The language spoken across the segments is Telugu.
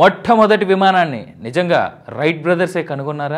మొట్టమొదటి విమానాన్ని నిజంగా రైట్ బ్రదర్సే కనుగొన్నారా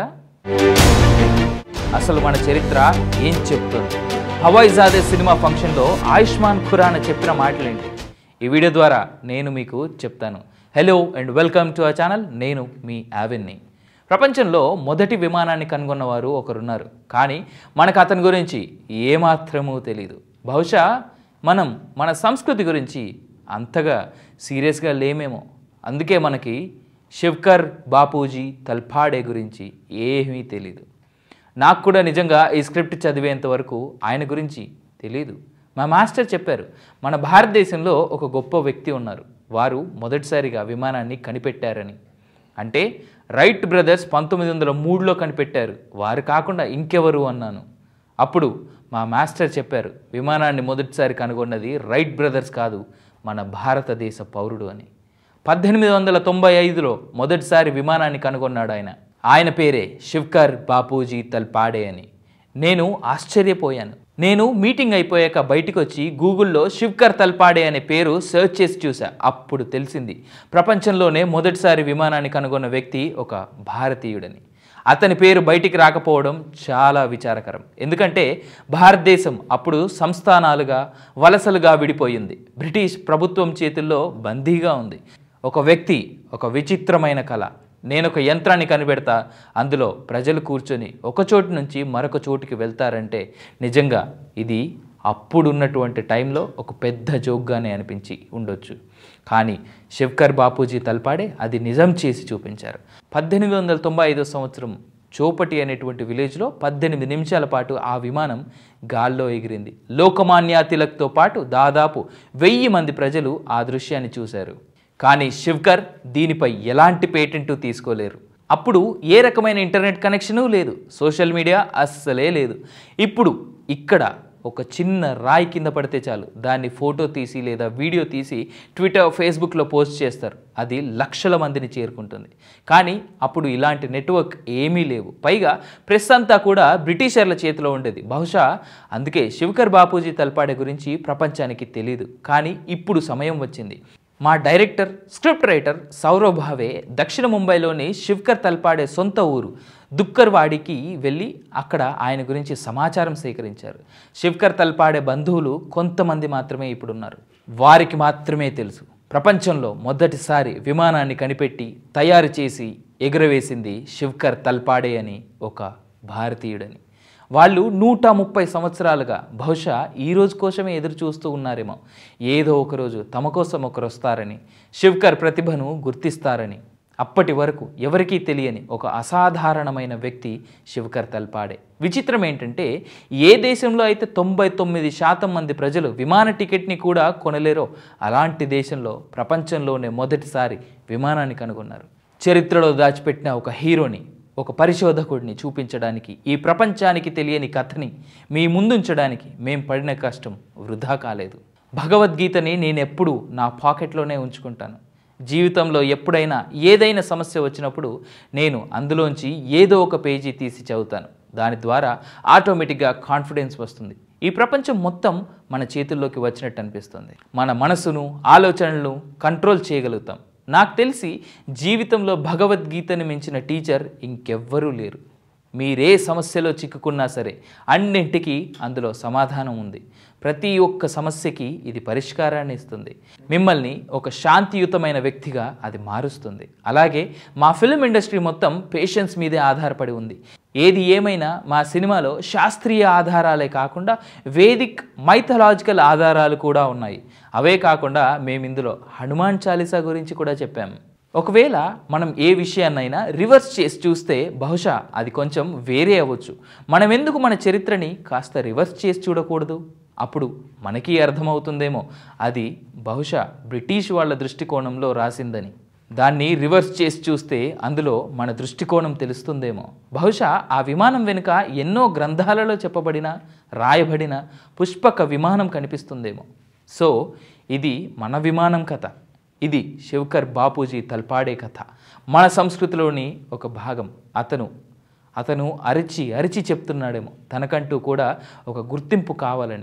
అసలు మన చరిత్ర ఏం చెప్తుంది హవాయి జాదే సినిమా ఫంక్షన్లో ఆయుష్మాన్ ఖురానా చెప్పిన మాటలేంటి ఈ వీడియో ద్వారా నేను మీకు చెప్తాను hello and welcome to our channel నేను మీ యావిన్ని ప్రపంచంలో మొదటి విమానాన్ని కనుగొన్నవారు ఒకరున్నారు కానీ మనకు అతని గురించి ఏమాత్రమూ తెలియదు బహుశా మనం మన సంస్కృతి గురించి అంతగా సీరియస్గా లేమేమో అందుకే మనకి శివ్కర్ బాపూజీ తల్పాడే గురించి ఏమీ తెలీదు నాకు కూడా నిజంగా ఈ స్క్రిప్ట్ చదివేంత వరకు ఆయన గురించి తెలియదు మా మాస్టర్ చెప్పారు మన భారతదేశంలో ఒక గొప్ప వ్యక్తి ఉన్నారు వారు మొదటిసారిగా విమానాన్ని కనిపెట్టారని అంటే రైట్ బ్రదర్స్ పంతొమ్మిది వందల మూడులో కనిపెట్టారు వారు కాకుండా ఇంకెవరు అన్నాను అప్పుడు మా మాస్టర్ చెప్పారు విమానాన్ని మొదటిసారి కనుగొన్నది రైట్ బ్రదర్స్ కాదు మన భారతదేశ పౌరుడు అని పద్దెనిమిది వందల తొంభై ఐదులో మొదటిసారి విమానాన్ని కనుగొన్నాడు ఆయన ఆయన పేరే శివ్కర్ బాపూజీ తల్పాడే అని నేను ఆశ్చర్యపోయాను నేను మీటింగ్ అయిపోయాక బయటికి వచ్చి గూగుల్లో శివ్కర్ తల్పాడే అనే పేరు సెర్చ్ చేసి చూసా అప్పుడు తెలిసింది ప్రపంచంలోనే మొదటిసారి విమానాన్ని కనుగొన్న వ్యక్తి ఒక భారతీయుడని అతని పేరు బయటికి రాకపోవడం చాలా విచారకరం ఎందుకంటే భారతదేశం అప్పుడు సంస్థానాలుగా వలసలుగా విడిపోయింది బ్రిటిష్ ప్రభుత్వం చేతుల్లో బందీగా ఉంది ఒక వ్యక్తి ఒక విచిత్రమైన కళ నేను ఒక యంత్రాన్ని కనిపెడతా అందులో ప్రజలు కూర్చొని ఒక చోటు నుంచి మరొక చోటుకి వెళ్తారంటే నిజంగా ఇది అప్పుడున్నటువంటి టైంలో ఒక పెద్ద జోక్గానే అనిపించి ఉండొచ్చు కానీ శివ్కర్ బాపూజీ తల్పాడే అది నిజం చేసి చూపించారు పద్దెనిమిది వందల తొంభై ఐదో సంవత్సరం చోపటి అనేటువంటి విలేజ్లో పద్దెనిమిది నిమిషాల పాటు ఆ విమానం గాల్లో ఎగిరింది లోకమాన్య తిలక్తో పాటు దాదాపు వెయ్యి మంది ప్రజలు ఆ దృశ్యాన్ని చూశారు కానీ శివ్కర్ దీనిపై ఎలాంటి పేటెంట్ తీసుకోలేరు అప్పుడు ఏ రకమైన ఇంటర్నెట్ కనెక్షను లేదు సోషల్ మీడియా అస్సలే లేదు ఇప్పుడు ఇక్కడ ఒక చిన్న రాయి కింద పడితే చాలు దాన్ని ఫోటో తీసి లేదా వీడియో తీసి ట్విట్టర్ ఫేస్బుక్లో పోస్ట్ చేస్తారు అది లక్షల మందిని చేరుకుంటుంది కానీ అప్పుడు ఇలాంటి నెట్వర్క్ ఏమీ లేవు పైగా ప్రెస్ అంతా కూడా బ్రిటిషర్ల చేతిలో ఉండేది బహుశా అందుకే శివకర్ బాపూజీ తల్పాడే గురించి ప్రపంచానికి తెలియదు కానీ ఇప్పుడు సమయం వచ్చింది మా director script writer Saurav Bhave దక్షిణ ముంబైలోని శివ్కర్ తల్పాడే సొంత ఊరు దుక్కర్వాడికి వెళ్ళి అక్కడ ఆయన గురించి సమాచారం సేకరించారు శివ్కర్ తల్పాడే బంధువులు కొంతమంది మాత్రమే ఇప్పుడున్నారు వారికి మాత్రమే తెలుసు ప్రపంచంలో మొదటిసారి విమానాన్ని కనిపెట్టి తయారు చేసి ఎగురవేసింది శివ్కర్ తల్పాడే అని ఒక భారతీయుడని వాళ్ళు నూట ముప్పై సంవత్సరాలుగా బహుశా ఈ రోజు కోసమే ఎదురు చూస్తూ ఉన్నారేమో ఏదో ఒకరోజు తమ కోసం ఒకరు వస్తారని శివ్కర్ ప్రతిభను గుర్తిస్తారని అప్పటి వరకు ఎవరికీ తెలియని ఒక అసాధారణమైన వ్యక్తి శివకర్ తల్పాడే విచిత్రం ఏంటంటే ఏ దేశంలో అయితే తొంభై తొమ్మిది శాతం మంది ప్రజలు విమాన టికెట్ని కూడా కొనలేరో అలాంటి దేశంలో ప్రపంచంలోనే మొదటిసారి విమానాన్ని కనుగొన్నారు చరిత్రలో దాచిపెట్టిన ఒక హీరోని ఒక పరిశోధకుడిని చూపించడానికి ఈ ప్రపంచానికి తెలియని కథని మీ ముందుంచడానికి మేం పడిన కష్టం వృధా కాలేదు భగవద్గీతని నేను ఎప్పుడూ నా పాకెట్లోనే ఉంచుకుంటాను జీవితంలో ఎప్పుడైనా ఏదైనా సమస్య వచ్చినప్పుడు నేను అందులోంచి ఏదో ఒక పేజీ తీసి చదువుతాను దాని ద్వారా ఆటోమేటిక్గా కాన్ఫిడెన్స్ వస్తుంది ఈ ప్రపంచం మొత్తం మన చేతుల్లోకి వచ్చినట్టు అనిపిస్తుంది మన మనసును ఆలోచనలను కంట్రోల్ చేయగలుగుతాం నాకు తెలిసి జీవితంలో భగవద్గీతని మించిన టీచర్ ఇంకెవ్వరూ లేరు మీరే సమస్యలో చిక్కుకున్నా సరే అన్నింటికీ అందులో సమాధానం ఉంది ప్రతి ఒక్క సమస్యకి ఇది పరిష్కారాన్ని ఇస్తుంది మిమ్మల్ని ఒక శాంతియుతమైన వ్యక్తిగా అది మారుస్తుంది అలాగే మా ఫిల్మ్ ఇండస్ట్రీ మొత్తం పేషెన్స్ మీదే ఆధారపడి ఉంది ఏది ఏమైనా మా సినిమాలో శాస్త్రీయ ఆధారాలే కాకుండా వేదిక్ మైథలాజికల్ ఆధారాలు కూడా ఉన్నాయి అవే కాకుండా మేము ఇందులో హనుమాన్ చాలీసా గురించి కూడా చెప్పాము ఒకవేళ మనం ఏ విషయాన్నైనా రివర్స్ చేసి చూస్తే బహుశా అది కొంచెం వేరే అవ్వచ్చు మనం ఎందుకు మన చరిత్రని కాస్త రివర్స్ చేసి చూడకూడదు అప్పుడు మనకి అర్థమవుతుందేమో అది బహుశా బ్రిటిష్ వాళ్ళ దృష్టికోణంలో రాసిందని దాన్ని రివర్స్ చేసి చూస్తే అందులో మన దృష్టికోణం తెలుస్తుందేమో బహుశా ఆ విమానం వెనుక ఎన్నో గ్రంథాలలో చెప్పబడిన రాయబడిన పుష్పక విమానం కనిపిస్తుందేమో సో ఇది మన విమానం కథ ఇది శివకర్ బాపూజీ తల్పాడే కథ మన సంస్కృతిలోని ఒక భాగం అతను అతను అరిచి అరిచి చెప్తున్నాడేమో తనకంటూ కూడా ఒక గుర్తింపు కావాలని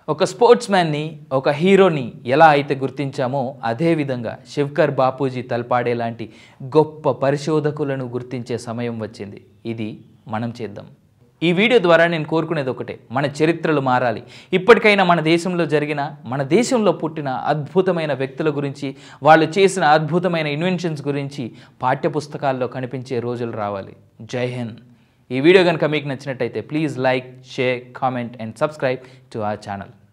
ఒక స్పోర్ట్స్ మ్యాన్ని ఒక హీరోని ఎలా అయితే గుర్తించామో అదేవిధంగా శివ్కర్ బాపూజీ తలపాడే లాంటి గొప్ప పరిశోధకులను గుర్తించే సమయం వచ్చింది ఇది మనం చేద్దాం ఈ వీడియో ద్వారా నేను కోరుకునేది ఒకటే మన చరిత్రలు మారాలి ఇప్పటికైనా మన దేశంలో జరిగిన మన దేశంలో పుట్టిన అద్భుతమైన వ్యక్తుల గురించి వాళ్ళు చేసిన అద్భుతమైన ఇన్వెన్షన్స్ గురించి పాఠ్యపుస్తకాల్లో కనిపించే రోజులు రావాలి జై హింద్ ఈ వీడియో కనుక మీకు నచ్చినట్టయితే please like share comment and subscribe to our channel